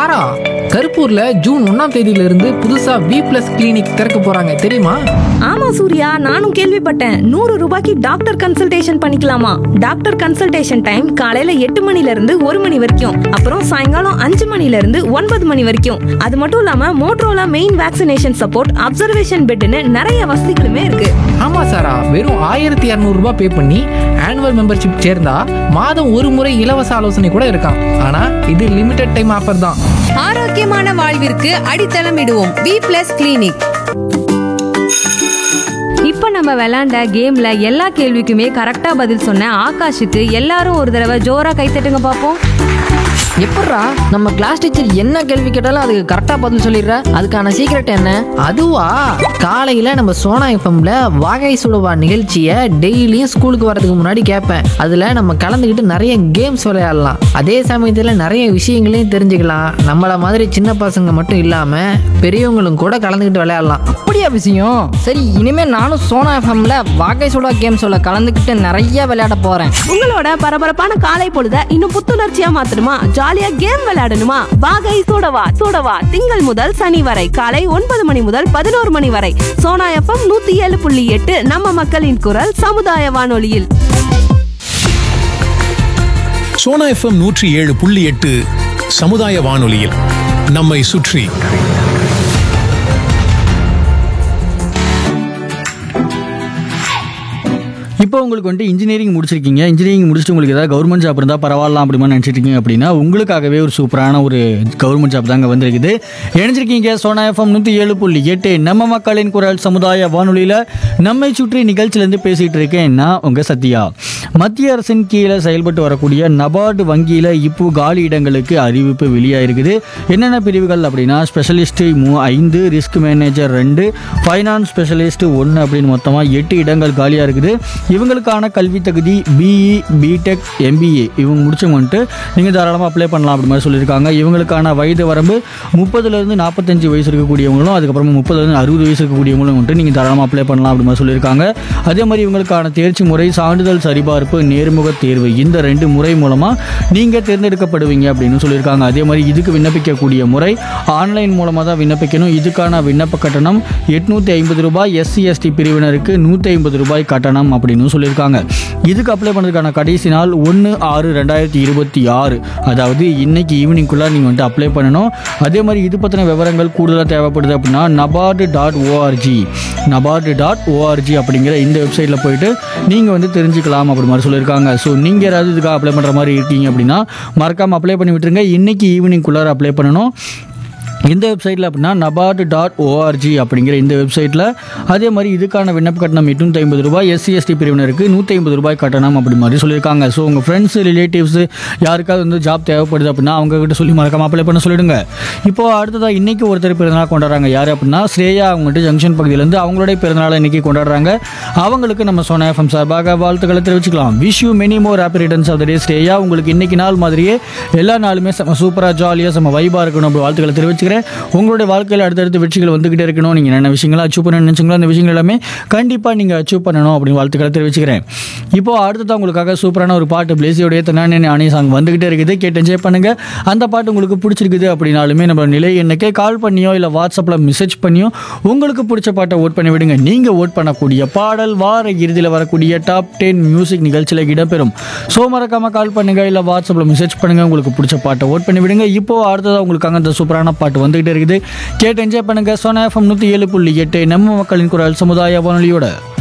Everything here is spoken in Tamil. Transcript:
சாரா கருப்பூர்ல ஜூன் ஒன்னாம் தேதியில இருந்து புதுசா வி பிளஸ் கிளினிக் திறக்க போறாங்க தெரியுமா ஆமா சூர்யா நானும் கேள்விப்பட்டேன் நூறு ரூபாய்க்கு டாக்டர் கன்சல்டேஷன் பண்ணிக்கலாமா டாக்டர் கன்சல்டேஷன் டைம் காலையில எட்டு மணில இருந்து ஒரு மணி வரைக்கும் அப்புறம் சாயங்காலம் அஞ்சு மணில இருந்து ஒன்பது மணி வரைக்கும் அது மட்டும் இல்லாம Motorola main vaccination support observation பெட்னு நிறைய வசதிகளுமே இருக்கு ஆமா சாரா வெறும் ஆயிரத்தி இரநூறு ரூபாய் பே பண்ணி ஆனுவல் மெம்பர்ஷிப் சேர்ந்தா மாதம் ஒரு முறை இலவச ஆலோசனை கூட இருக்காம் ஆனா இது லிமிடெட் டைம் ஆஃபர் தான் ஆரோக்கியமான வாழ்விற்கு அடித்தளம் இடுவோம் வி பிளஸ் கிளினிக் இப்போ நம்ம விளையாண்ட கேம்ல எல்லா கேள்விக்குமே கரெக்டா பதில் சொன்ன ஆகாஷுக்கு எல்லாரும் ஒரு தடவை ஜோரா கைத்தட்டுங்க பார்ப்போம் எப்பட்றா நம்ம கிளாஸ் டீச்சர் என்ன கேள்வி கேட்டாலும் அதுக்கு கரெக்டாக பதில் சொல்லிடுற அதுக்கான சீக்ரெட் என்ன அதுவா காலையில நம்ம சோனா எஃப்எம்ல வாகை சுடுவா நிகழ்ச்சியை டெய்லியும் ஸ்கூலுக்கு வரதுக்கு முன்னாடி கேட்பேன் அதுல நம்ம கலந்துக்கிட்டு நிறைய கேம்ஸ் விளையாடலாம் அதே சமயத்துல நிறைய விஷயங்களையும் தெரிஞ்சுக்கலாம் நம்மள மாதிரி சின்ன பசங்க மட்டும் இல்லாம பெரியவங்களும் கூட கலந்துக்கிட்டு விளையாடலாம் அப்படியா விஷயம் சரி இனிமே நானும் சோனா எஃப்எம்ல வாகை சுடா கேம்ஸோட கலந்துக்கிட்டு நிறைய விளையாட போறேன் உங்களோட பரபரப்பான காலை பொழுத இன்னும் புத்துணர்ச்சியா மாத்தணுமா ஜாலியா கேம் விளையாடணுமா வாகை சூடவா சூடவா திங்கள் முதல் சனி வரை காலை ஒன்பது மணி முதல் பதினோரு மணி வரை சோனா எஃப்எம் நூத்தி ஏழு புள்ளி எட்டு நம்ம மக்களின் குரல் சமுதாய வானொலியில் சோனா எஃப்எம் நூற்றி ஏழு புள்ளி எட்டு சமுதாய வானொலியில் நம்மை சுற்றி இப்போ உங்களுக்கு வந்துட்டு இன்ஜினியரிங் முடிச்சிருக்கீங்க இன்ஜினியரிங் முடிச்சுட்டு உங்களுக்கு ஏதாவது கவர்மெண்ட் ஜாப் இருந்தால் பரவாயில்ல அப்படிமா நினச்சிட்டு இருக்கீங்க அப்படின்னா உங்களுக்காகவே ஒரு சூப்பரான ஒரு கவர்மெண்ட் ஜாப் தாங்க வந்திருக்குது இணைஞ்சிருக்கீங்க சோனா எஃப்எம் நூற்றி ஏழு புள்ளி எட்டு நம்ம மக்களின் குரல் சமுதாய வானொலியில் நம்மை சுற்றி நிகழ்ச்சியிலேருந்து பேசிகிட்டு இருக்கேன் நான் உங்கள் சத்யா மத்திய அரசின் கீழே செயல்பட்டு வரக்கூடிய நபார்டு வங்கியில் இப்போ காலி இடங்களுக்கு அறிவிப்பு வெளியாயிருக்குது என்னென்ன பிரிவுகள் அப்படின்னா ஸ்பெஷலிஸ்ட் மூ ஐந்து ரிஸ்க் மேனேஜர் ரெண்டு ஃபைனான்ஸ் ஸ்பெஷலிஸ்ட் ஒன்று அப்படின்னு மொத்தமாக எட்டு இடங்கள் காலியாக இருக்குது இவங்களுக்கான கல்வி தகுதி பிஇ பிடெக் எம்பிஏ இவங்க முடிச்சவங்க வந்துட்டு நீங்கள் தாராளமாக அப்ளை பண்ணலாம் அப்படி மாதிரி சொல்லியிருக்காங்க இவங்களுக்கான வயது வரம்பு முப்பதுலேருந்து நாற்பத்தஞ்சு வயசு இருக்கக்கூடியவங்களும் அதுக்கப்புறமா முப்பதுலேருந்து அறுபது வயசு இருக்கக்கூடியவங்களும் வந்துட்டு நீங்கள் தாராளமாக அப்ளை பண்ணலாம் அப்படி மாதிரி சொல்லியிருக்காங்க அதே மாதிரி இவங்களுக்கான தேர்ச்சி முறை சான்றிதழ் சரிபார்ப்பு நேர்முக தேர்வு இந்த ரெண்டு முறை மூலமாக நீங்கள் தேர்ந்தெடுக்கப்படுவீங்க அப்படின்னு சொல்லியிருக்காங்க அதே மாதிரி இதுக்கு விண்ணப்பிக்கக்கூடிய முறை ஆன்லைன் மூலமாக தான் விண்ணப்பிக்கணும் இதுக்கான விண்ணப்ப கட்டணம் எட்நூற்றி ஐம்பது ரூபாய் எஸ்சி எஸ்டி பிரிவினருக்கு நூற்றி ஐம்பது ரூபாய் கட்டணம் அப்படின்னு சொல்லியிருக்காங்க இதுக்கு அப்ளை பண்ணுறதுக்கான கடைசி நாள் ஒன்று ஆறு ரெண்டாயிரத்தி இருபத்தி ஆறு அதாவது இன்னைக்கு ஈவினிங்குள்ளே நீங்கள் வந்துட்டு அப்ளை பண்ணணும் அதே மாதிரி இது பற்றின விவரங்கள் கூடுதலாக தேவைப்படுது அப்படின்னா NABARD dot ORG NABARD dot ORG அப்படிங்கிற இந்த வெப்சைட்டில் போயிட்டு நீங்கள் வந்து தெரிஞ்சுக்கலாம் அப்படி மாதிரி சொல்லியிருக்காங்க ஸோ நீங்கள் யாராவது இதுக்காக அப்ளை பண்ணுற மாதிரி இருக்கீங்க அப்படின்னா மறக்காமல் அப்ளை பண்ணி விட்டுருங்க இன்னைக்கு ஈவினிங்குள்ளார அப்ளை பண்ணணும் இந்த வெப்சைட்டில் அப்படின்னா நபார்டு டாட் ஓஆர்ஜி அப்படிங்கிற இந்த வெப்சைட்டில் அதே மாதிரி இதுக்கான விண்ணப்ப கட்டணம் எட்நூற்றி ஐம்பது ரூபாய் எஸ்சி எஸ்டி பிரிவினருக்கு நூற்றி ஐம்பது ரூபாய் கட்டணம் அப்படி மாதிரி சொல்லியிருக்காங்க ஸோ உங்கள் ஃப்ரெண்ட்ஸ் ரிலேட்டிவ்ஸ் யாருக்காவது வந்து ஜாப் தேவைப்படுது அப்படின்னா அவங்க கிட்ட சொல்லி மறக்காம அப்ளை பண்ண சொல்லிடுங்க இப்போ அடுத்ததாக இன்னைக்கு ஒருத்தர் பிறந்தநாள் கொண்டாடுறாங்க யார் அப்படின்னா ஸ்ரேயா அவங்ககிட்ட ஜங்ஷன் பகுதியிலேருந்து அவங்களுடைய பிறந்தநாளை இன்னைக்கு கொண்டாடுறாங்க அவங்களுக்கு நம்ம சோனா எஃப்எம் சார்பாக வாழ்த்துக்களை தெரிவிச்சுக்கலாம் wish you many more happy returns of the day Shreya உங்களுக்கு இன்னைக்கு நாள் மாதிரியே எல்லா நாளுமே செம்ம சூப்பராக ஜாலியாக செம்ம வைபாக இருக்கணும் அப்படி வாழ்த்துக்களை தெரிவிச்சுக்கிறேன் உங்களுடைய வாழ்க்கையில் அடுத்தடுத்த வெற்றிகள் வந்துகிட்டே இருக்கணும் நீங்கள் என்ன விஷயங்களை அச்சீவ் பண்ண நினச்சிங்களோ அந்த விஷயங்கள் எல்லாமே கண்டிப்பாக நீங்கள் அச்சீவ் பண்ணணும் அப்படின்னு வாழ்த்துக்களை தெரிவிச்சுக்கிறேன் இப்போ அடுத்ததான் உங்களுக்காக சூப்பரான ஒரு பாட்டு பிளேசியோடைய தன்னானே அணி சாங் வந்துகிட்டே இருக்குது கேட்டு என்ஜாய் பண்ணுங்க அந்த பாட்டு உங்களுக்கு பிடிச்சிருக்குது அப்படின்னாலுமே நம்ம நிலை எண்ணுக்கே கால் பண்ணியோ இல்லை வாட்ஸ்அப்பில் மெசேஜ் பண்ணியோ உங்களுக்கு பிடிச்ச பாட்டை ஓட் பண்ணி விடுங்க நீங்கள் ஓட் பண்ணக்கூடிய பாடல் வார இறுதியில் வரக்கூடிய டாப் டென் மியூசிக் நிகழ்ச்சியில் இடம்பெறும் ஸோ மறக்காமல் கால் பண்ணுங்க இல்லை வாட்ஸ்அப்பில் மெசேஜ் பண்ணுங்க உங்களுக்கு பிடிச்ச பாட்டை ஓட் பண்ணி விடுங்க இப்போ அடுத்ததாக உங்களுக்காக அந்த சூப்பரான பாட்டு வந்துகிட்டே இருக்குது கேட்டு என்ஜாய் பண்ணுங்க சோனா எஃப்எம் நூற்றி ஏழு புள்ளி எட்டு நம்ம மக்களின் குரல் சமுதாய வானொலியோட